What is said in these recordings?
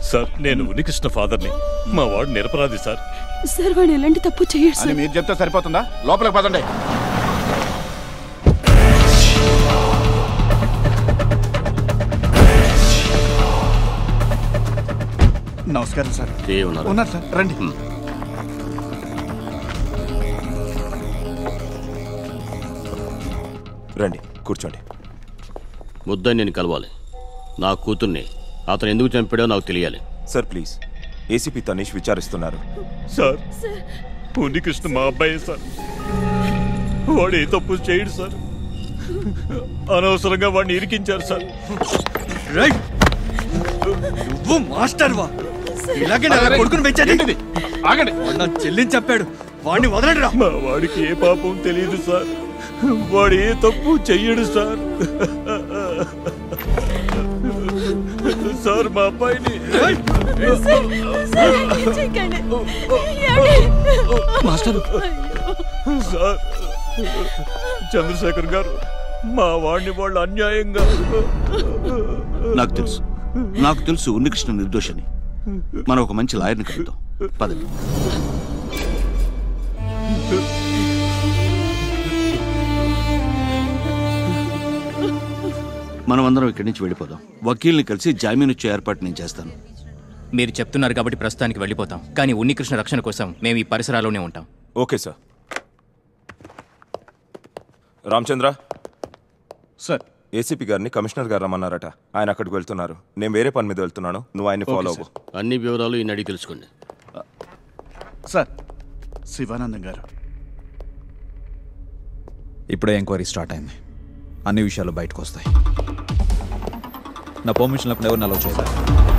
Sir నేను ఉనికృష్ణ ఫాదర్ని మా వాడు నిరపరాధి సార్ సార్ వాడు ఎలాంటి తప్పు చేయడు అని సార్ మీరు చెప్తే సరిపోతుందా లోపలికి పదండి నమస్కారం సార్ ఏ ఉన్నారు ఉన్నారు సార్ రండి రండి కూర్చోండి ముద్దని నేను కలవాలి నా కూతుర్ని అతను ఎందుకు చంపాడో నాకు తెలియాలి సార్ ప్లీజ్ ఏసీపీ తనీష్ విచారిస్తున్నారు సార్ ఉనికృష్ణ మా అబ్బాయి సార్ వాడు ఏ తప్పు చేయడు సార్ అనవసరంగా వాడిని ఇరికించారు సార్ నువ్వు మాస్టర్ వా ఇలాగే నా కొడుకుని పెంచేది ఏంటిది ఆగండి వాడు నా చెల్లిని చెప్పాడు వాడిని వదలండి రా మా వాడికి ఏ పాపం తెలియదు సార్ వాడు ఏ తప్పు చెయ్యడు సార్ సార్ మా అబ్బాయిని సార్ ఏం చేయకండి. ఏమండి? మాస్టర్ సార్ చంద్రశేఖర్ గారు మా వాడిని వాళ్ళు అన్యాయంగా నాకు తెలుసు నాకు తెలుసు ఉన్నికృష్ణ నిర్దోషని మనం ఒక మంచి లాయర్ని కలుద్దాం పదండి మనం అందరం ఇక్కడి నుంచి వెళ్ళిపోదాం వకీల్ని కలిసి జామీన్ వచ్చే ఏర్పాటు నేను చేస్తాను మీరు చెప్తున్నారు కాబట్టి ప్రస్తుతానికి వెళ్ళిపోతాం కానీ ఉన్నికృష్ణ రక్షణ కోసం మేము ఈ పరిసరాల్లోనే ఉంటాం okay sir Ramachandra sir ACP గారిని కమిషనర్ గారు రమ్మన్నారట ఆయన అక్కడికి వెళ్తున్నారు నేను వేరే పని మీద వెళ్తున్నాను నువ్వు ఆయన్ని ఫాలో అవ్వు అన్ని వివరాలు ఈయన అడిగి తెలుసుకోండి సార్ శివానందం గారు ఇప్పుడే ఎంక్వైరీ స్టార్ట్ అయింది అన్ని విషయాలు బయటకు వస్తాయి నా పర్మిషన్ లేకుండా ఎవరిని అలౌ చేయలేదు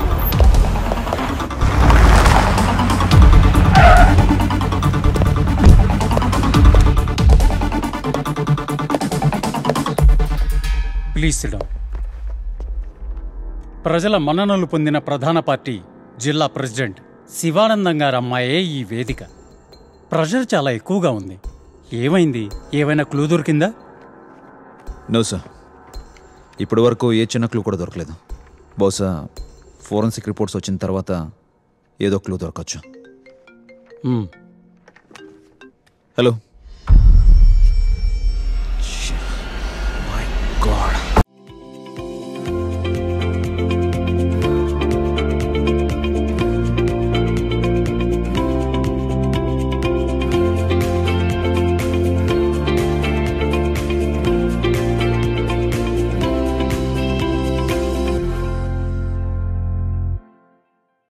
ప్లీజ్ సిడం ప్రజల మన్ననలు పొందిన ప్రధాన పార్టీ జిల్లా ప్రెసిడెంట్ శివానందం గారు అమ్మాయే ఈ వేదిక ప్రెషర్ చాలా ఎక్కువగా ఉంది ఏమైంది ఏమైనా క్లూ దొరికిందా నో సార్ ఇప్పటి వరకు ఏ చిన్న క్లూ కూడా దొరకలేదు బహుశా ఫోరెన్సిక్ రిపోర్ట్స్ వచ్చిన తర్వాత ఏదో క్లూ దొరకచ్చు మ్మ్. Hello my God